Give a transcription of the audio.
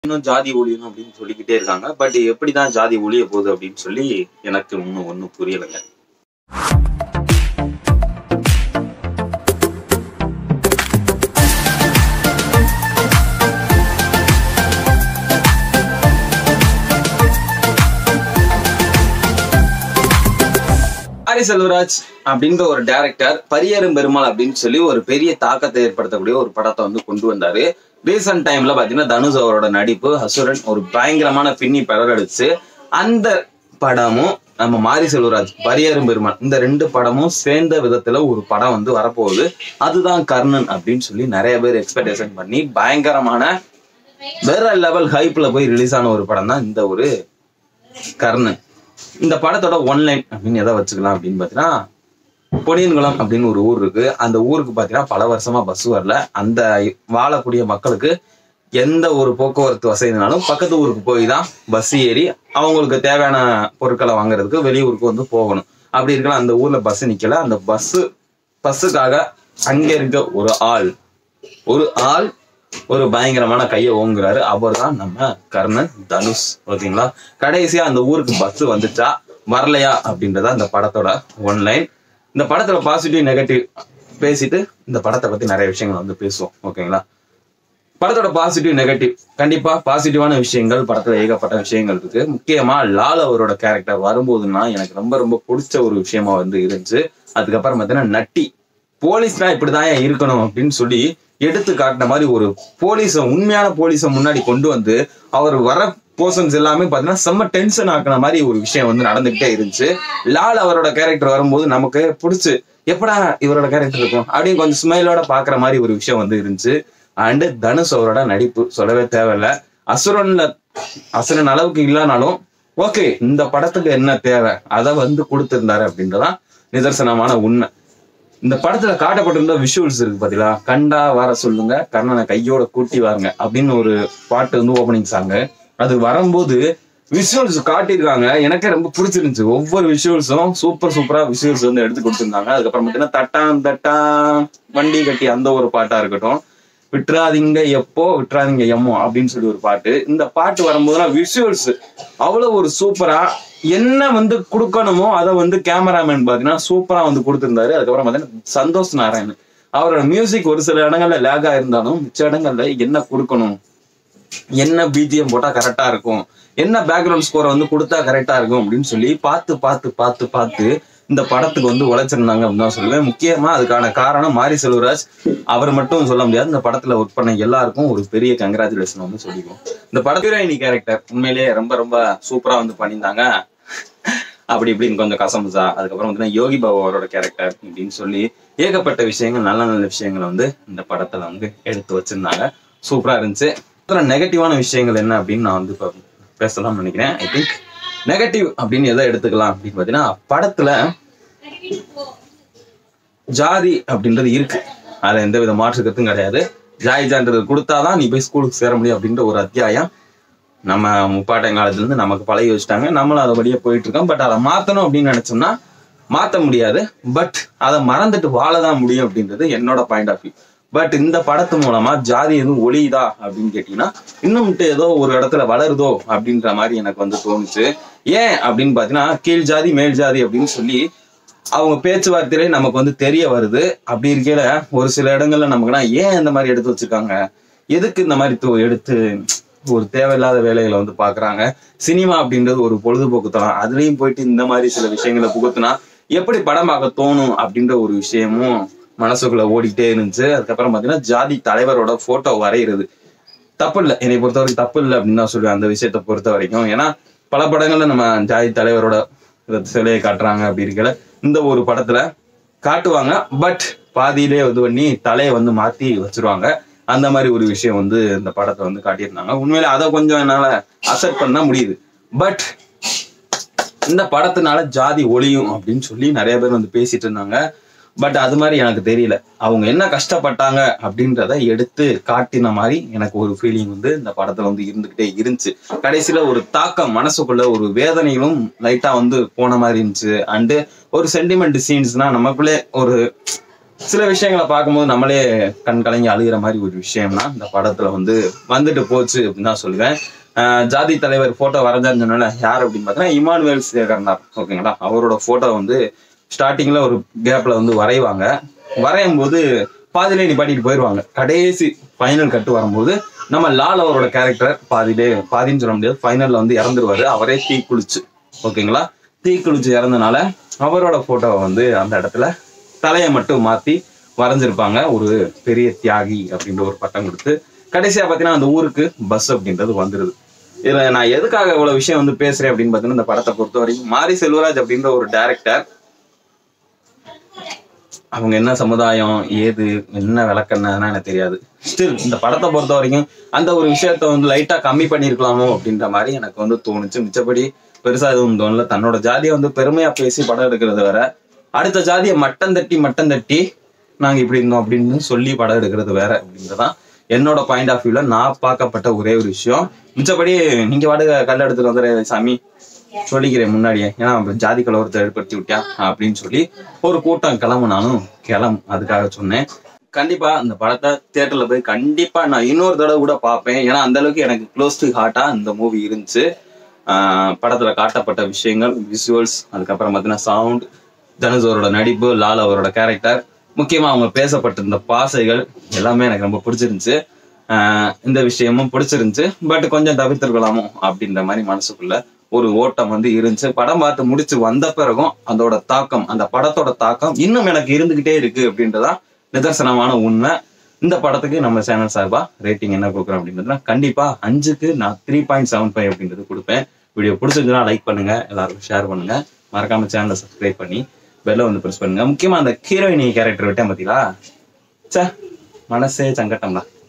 இன்னும் ஜாதி ஒழியணும் அப்படின்னு சொல்லிக்கிட்டே இருக்காங்க பட் எப்படிதான் ஜாதி ஒழிய போகுது அப்படின்னு சொல்லி எனக்கு இன்னும் ஒன்றும் புரியலைங்க ஹரி செல்வராஜ் அப்படின்ற ஒரு டைரக்டர் பரியரும் பெருமாள் அப்படின்னு சொல்லி ஒரு பெரிய தாக்கத்தை ஏற்படுத்தக்கூடிய ஒரு படத்தை வந்து கொண்டு வந்தாரு ரீசன்ட் டைம்ல பாத்தீங்கன்னா தனுஷ் அவரோட நடிப்பு ஹசுரன் ஒரு பயங்கரமான பின்னி படரடிச்சு அந்த படமும் நம்ம மாரி செல்வராஜ் பரியரும் பெருமாள் இந்த ரெண்டு படமும் சேர்ந்த விதத்துல ஒரு படம் வந்து வரப்போகுது அதுதான் கர்ணன் அப்படின்னு சொல்லி நிறைய பேர் எக்ஸ்பெக்டேஷன் பண்ணி பயங்கரமான வேற லெவல் ஹைப்ல போய் ரிலீஸ் ஆன ஒரு படம் தான் இந்த ஒரு கர்ணன் இந்த படத்தோட ஒன்லைன் அப்படின்னு எதை வச்சுக்கலாம் அப்படின்னு பார்த்தீங்கன்னா பொடியன்குளம் அப்படின்னு ஒரு ஊர் இருக்கு அந்த ஊருக்கு பார்த்தீங்கன்னா பல வருஷமா பஸ் வரல அந்த வாழக்கூடிய மக்களுக்கு எந்த ஒரு போக்குவரத்து வசதினாலும் பக்கத்து ஊருக்கு போய் தான் பஸ் ஏறி அவங்களுக்கு தேவையான பொருட்களை வாங்குறதுக்கு வெளியூருக்கு வந்து போகணும் அப்படி இருக்கலாம் அந்த ஊர்ல பஸ் நிக்கல அந்த பஸ் பஸ்ஸுக்காக அங்க இருக்க ஒரு ஆள் ஒரு ஆள் ஒரு பயங்கரமான கையை ஓங்குறாரு அவர் தான் நம்ம கர்ணன் தனுஷ் ஓகேங்களா கடைசியா அந்த ஊருக்கு பஸ் வந்துச்சா வரலையா அப்படின்றத அந்த படத்தோட ஒன்லைன் இந்த படத்தோட பாசிட்டிவ் நெகட்டிவ் பேசிட்டு இந்த படத்தை பத்தி நிறைய விஷயங்கள் வந்து பேசுவோம் ஓகேங்களா படத்தோட பாசிட்டிவ் நெகட்டிவ் கண்டிப்பா பாசிட்டிவான விஷயங்கள் படத்துல ஏகப்பட்ட விஷயங்கள் இருக்கு முக்கியமா லால் அவரோட கேரக்டர் வரும்போதுன்னா எனக்கு ரொம்ப ரொம்ப பிடிச்ச ஒரு விஷயமா வந்து இருந்துச்சு அதுக்கப்புறம் பார்த்தீங்கன்னா நட்டி போலீஸ்னா இப்படிதான் ஏன் இருக்கணும் அப்படின்னு சொல்லி எடுத்து காட்டின மாதிரி ஒரு போலீஸ உண்மையான போலீஸ முன்னாடி கொண்டு வந்து அவர் வர போர்ஷன்ஸ் எல்லாமே பாத்தீங்கன்னா செம்ம டென்ஷன் ஆக்குன மாதிரி ஒரு விஷயம் வந்து நடந்துகிட்டே இருந்துச்சு லால் அவரோட கேரக்டர் வரும்போது நமக்கு பிடிச்சு எப்படா இவரோட கேரக்டர் இருக்கும் அப்படின்னு கொஞ்சம் ஸ்மைலோட பாக்குற மாதிரி ஒரு விஷயம் வந்து இருந்துச்சு அண்டு தனுஷ் அவரோட நடிப்பு சொல்லவே தேவையில்ல அசுரன்ல அசுரன் அளவுக்கு இல்லைனாலும் ஓகே இந்த படத்துக்கு என்ன தேவை அதை வந்து கொடுத்திருந்தாரு அப்படின்றதான் நிதர்சனமான உண்மை இந்த படத்துல காட்டப்பட்டிருந்த விஷுவல்ஸ் இருக்கு பாத்தீங்களா கண்டா வர சொல்லுங்க கர்ணனை கையோட கூட்டி வாருங்க அப்படின்னு ஒரு பாட்டு வந்து ஓப்பனிங் சாங்கு அது வரும்போது விஷுவல்ஸ் காட்டியிருக்காங்க எனக்கே ரொம்ப பிடிச்சிருந்துச்சு ஒவ்வொரு விஷுவல்ஸும் சூப்பர் சூப்பரா விஷுவல்ஸ் வந்து எடுத்து கொடுத்துருந்தாங்க அதுக்கப்புறம் பார்த்தீங்கன்னா தட்டான் தட்டான் வண்டி கட்டி அந்த ஒரு பாட்டா இருக்கட்டும் விட்டுறாதீங்க எப்போ விட்டுறாதீங்க எம்மோ அப்படின்னு சொல்லி ஒரு பாட்டு இந்த பாட்டு வரும்போதெல்லாம் விஷுவல்ஸ் அவ்வளவு ஒரு சூப்பரா என்ன வந்து கொடுக்கணுமோ அதை வந்து கேமராமேன் பாத்தீங்கன்னா சூப்பரா வந்து கொடுத்திருந்தாரு அதுக்கப்புறம் பாத்தீங்கன்னா சந்தோஷ் நாராயணன் அவரோட மியூசிக் ஒரு சில இடங்கள்ல லேகா இருந்தாலும் மிச்ச இடங்கள்ல என்ன கொடுக்கணும் என்ன பிஜிஎம் போட்டா கரெக்டா இருக்கும் என்ன பேக்ரவுண்ட் ஸ்கோரை வந்து கொடுத்தா கரெக்டா இருக்கும் அப்படின்னு சொல்லி பார்த்து பார்த்து பார்த்து பார்த்து இந்த படத்துக்கு வந்து உழைச்சிருந்தாங்க அப்படின்னு தான் சொல்லுவேன் முக்கியமா அதுக்கான காரணம் மாரி செல்வராஜ் அவர் மட்டும் சொல்ல முடியாது இந்த படத்துல ஒர்க் பண்ண எல்லாருக்கும் ஒரு பெரிய கங்க்ராச்சுலேஷன் வந்து சொல்லிக்குவோம் இந்த பட ஹீரோயினி கேரக்டர் உண்மையிலேயே ரொம்ப ரொம்ப சூப்பரா வந்து பண்ணியிருந்தாங்க அப்படி இப்படின்னு கொஞ்சம் கசமுசா அதுக்கப்புறம் வந்து யோகி பாபு அவரோட கேரக்டர் இப்படின்னு சொல்லி ஏகப்பட்ட விஷயங்கள் நல்ல நல்ல விஷயங்களை வந்து இந்த படத்துல வந்து எடுத்து வச்சிருந்தாங்க சூப்பரா இருந்துச்சு அதுல நெகட்டிவான விஷயங்கள் என்ன அப்படின்னு நான் வந்து இப்போ பேசலாம்னு நினைக்கிறேன் ஐ திங்க் நெகட்டிவ் அப்படின்னு எதை எடுத்துக்கலாம் அப்படின்னு பார்த்தீங்கன்னா படத்துல ஜாதி அப்படின்றது இருக்கு அதுல எந்த வித மாற்று கருத்தும் கிடையாது ஜாதி சான்றிதழ் கொடுத்தாதான் நீ போய் ஸ்கூலுக்கு சேர முடியும் அப்படின்ற ஒரு அத்தியாயம் நம்ம முப்பாட்டம் காலத்துல இருந்து நமக்கு பழகி வச்சுட்டாங்க நம்மளும் அதபடியே போயிட்டு இருக்கோம் பட் அதை மாத்தணும் அப்படின்னு நினைச்சோம்னா மாத்த முடியாது பட் அதை மறந்துட்டு வாழதான் முடியும் அப்படின்றது என்னோட பாயிண்ட் ஆஃப் வியூ பட் இந்த படத்து மூலமா ஜாதி எதுவும் ஒளியுதா அப்படின்னு கேட்டீங்கன்னா இன்னும் ஏதோ ஒரு இடத்துல வளருதோ அப்படின்ற மாதிரி எனக்கு வந்து தோணுச்சு ஏன் அப்படின்னு பாத்தீங்கன்னா கீழ் ஜாதி மேல் ஜாதி அப்படின்னு சொல்லி அவங்க பேச்சுவார்த்தையிலே நமக்கு வந்து தெரிய வருது அப்படி இருக்கையில ஒரு சில இடங்கள்ல நமக்குனா ஏன் இந்த மாதிரி எடுத்து வச்சிருக்காங்க எதுக்கு இந்த மாதிரி தூ- எடுத்து ஒரு தேவையில்லாத வேலைகளை வந்து பாக்குறாங்க சினிமா அப்படின்றது ஒரு பொழுதுபோக்கு தளம் அதுலயும் போயிட்டு இந்த மாதிரி சில விஷயங்களை புகுத்துனா எப்படி படம் பார்க்க தோணும் அப்படின்ற ஒரு விஷயமும் மனசுக்குள்ள ஓடிட்டே இருந்துச்சு அதுக்கப்புறம் பாத்தீங்கன்னா ஜாதி தலைவரோட போட்டோ வரைகிறது தப்பு இல்லை என்னை பொறுத்த வரைக்கும் தப்பு இல்லை அப்படின்னு தான் சொல்லுவேன் அந்த விஷயத்தை பொறுத்த வரைக்கும் ஏன்னா பல படங்கள்ல நம்ம ஜாதி தலைவரோட இத சிலையை காட்டுறாங்க அப்படி இருக்கல இந்த ஒரு படத்துல காட்டுவாங்க பட் பாதியிலே இது பண்ணி தலையை வந்து மாத்தி வச்சிருவாங்க அந்த மாதிரி ஒரு விஷயம் வந்து இந்த படத்தை வந்து காட்டியிருந்தாங்க உண்மையில அதை கொஞ்சம் என்னால அக்செப்ட் பண்ண முடியுது பட் இந்த படத்தினால ஜாதி ஒளியும் அப்படின்னு சொல்லி நிறைய பேர் வந்து பேசிட்டு இருந்தாங்க பட் அது மாதிரி எனக்கு தெரியல அவங்க என்ன கஷ்டப்பட்டாங்க அப்படின்றத எடுத்து காட்டின மாதிரி எனக்கு ஒரு ஃபீலிங் வந்து இந்த படத்துல வந்து இருந்துகிட்டே இருந்துச்சு கடைசியில ஒரு தாக்கம் மனசுக்குள்ள ஒரு வேதனைகளும் லைட்டா வந்து போன மாதிரி இருந்துச்சு அண்டு ஒரு சென்டிமெண்ட் சீன்ஸ்னா நமக்குள்ளே ஒரு சில விஷயங்களை பார்க்கும்போது நம்மளே கண் கலங்கி அழுகிற மாதிரி ஒரு விஷயம்னா இந்த படத்துல வந்து வந்துட்டு போச்சு அப்படின்னு தான் சொல்லுவேன் ஆஹ் ஜாதி தலைவர் போட்டோ வரைஞ்சான்னு சொன்னால யார் அப்படின்னு பார்த்தீங்கன்னா இமானுவேல் சேகர்னார் ஓகேங்களா அவரோட போட்டோ வந்து ஸ்டார்டிங்ல ஒரு கேப்ல வந்து வரைவாங்க வரையும் போது பாதியிலே நிப்பாட்டிட்டு போயிடுவாங்க கடைசி ஃபைனல் கட்டு வரும்போது நம்ம லால் அவரோட கேரக்டர் பாதியிலே பாதின்னு சொல்ல முடியாது ஃபைனல்ல வந்து இறந்துருவாரு அவரே தீ குளிச்சு ஓகேங்களா தீ குளிச்சு இறந்தனால அவரோட போட்டோவை வந்து அந்த இடத்துல தலையை மட்டும் மாத்தி வரைஞ்சிருப்பாங்க ஒரு பெரிய தியாகி அப்படின்ற ஒரு பட்டம் கொடுத்து கடைசியா பாத்தீங்கன்னா அந்த ஊருக்கு பஸ் அப்படின்றது வந்துருது இதுல நான் எதுக்காக இவ்வளவு விஷயம் வந்து பேசுறேன் அப்படின்னு பாத்தீங்கன்னா இந்த படத்தை பொறுத்த வரைக்கும் மாரி செல்வராஜ் அப்படின்ற ஒரு டைரக்டர் அவங்க என்ன சமுதாயம் ஏது என்ன விளக்கண்ணா எனக்கு தெரியாது ஸ்டில் இந்த படத்தை பொறுத்த வரைக்கும் அந்த ஒரு விஷயத்த வந்து லைட்டா கம்மி பண்ணிருக்கலாமோ அப்படின்ற மாதிரி எனக்கு வந்து தோணுச்சு மிச்சப்படி பெருசா எதுவும் தோணல தன்னோட ஜாதியை வந்து பெருமையா பேசி படம் எடுக்கிறது வேற அடுத்த ஜாதியை மட்டம் தட்டி மட்டம் தட்டி நாங்க இப்படி இருந்தோம் அப்படின்னு சொல்லி படம் எடுக்கிறது வேற அப்படின்றதான் என்னோட பாயிண்ட் ஆஃப் வியூல நான் பார்க்கப்பட்ட ஒரே ஒரு விஷயம் மிச்சப்படி நீங்க வாடகை கல் எடுத்துட்டு வந்துடுற சாமி சொல்லிக்கிறேன் முன்னாடியே ஏன்னா அவன் ஜாதி கலவரத்தை ஏற்படுத்தி விட்டியா அப்படின்னு சொல்லி ஒரு கூட்டம் கிளம்புனாலும் கிளம் அதுக்காக சொன்னேன் கண்டிப்பா இந்த படத்தை தியேட்டர்ல போய் கண்டிப்பா நான் இன்னொரு தடவை கூட பார்ப்பேன் ஏன்னா அந்த அளவுக்கு எனக்கு க்ளோஸ் டு ஹார்ட்டா இந்த மூவி இருந்துச்சு ஆஹ் படத்துல காட்டப்பட்ட விஷயங்கள் விசுவல்ஸ் அதுக்கப்புறம் பார்த்தீங்கன்னா சவுண்ட் தனுஷ் அவரோட நடிப்பு லால் அவரோட கேரக்டர் முக்கியமா அவங்க பேசப்பட்டிருந்த பாசைகள் எல்லாமே எனக்கு ரொம்ப பிடிச்சிருந்துச்சு ஆஹ் இந்த விஷயமும் பிடிச்சிருந்துச்சு பட் கொஞ்சம் தவிர்த்திருக்கலாமோ அப்படின்ற மாதிரி மனசுக்குள்ள ஒரு ஓட்டம் வந்து இருந்துச்சு படம் பார்த்து முடிச்சு வந்த பிறகும் அதோட தாக்கம் அந்த படத்தோட தாக்கம் இன்னும் எனக்கு இருந்துகிட்டே இருக்கு அப்படின்றதான் நிதர்சனமான உண்மை இந்த படத்துக்கு நம்ம சேனல் சார்பா ரேட்டிங் என்ன கொடுக்குறோம் அப்படின்றதுனா கண்டிப்பா அஞ்சுக்கு நான் த்ரீ பாயிண்ட் செவன் ஃபைவ் அப்படின்றது கொடுப்பேன் வீடியோ பிடிச்சிருந்துச்சுன்னா லைக் பண்ணுங்க எல்லாருக்கும் ஷேர் பண்ணுங்க மறக்காம சேனலை சப்ஸ்கிரைப் பண்ணி பெல்ல வந்து ப்ரெஸ் பண்ணுங்க முக்கியமா அந்த ஹீரோயினி கேரக்டர் விட்டேன் பாத்தீங்களா ச்சே மனசே சங்கட்டம்டா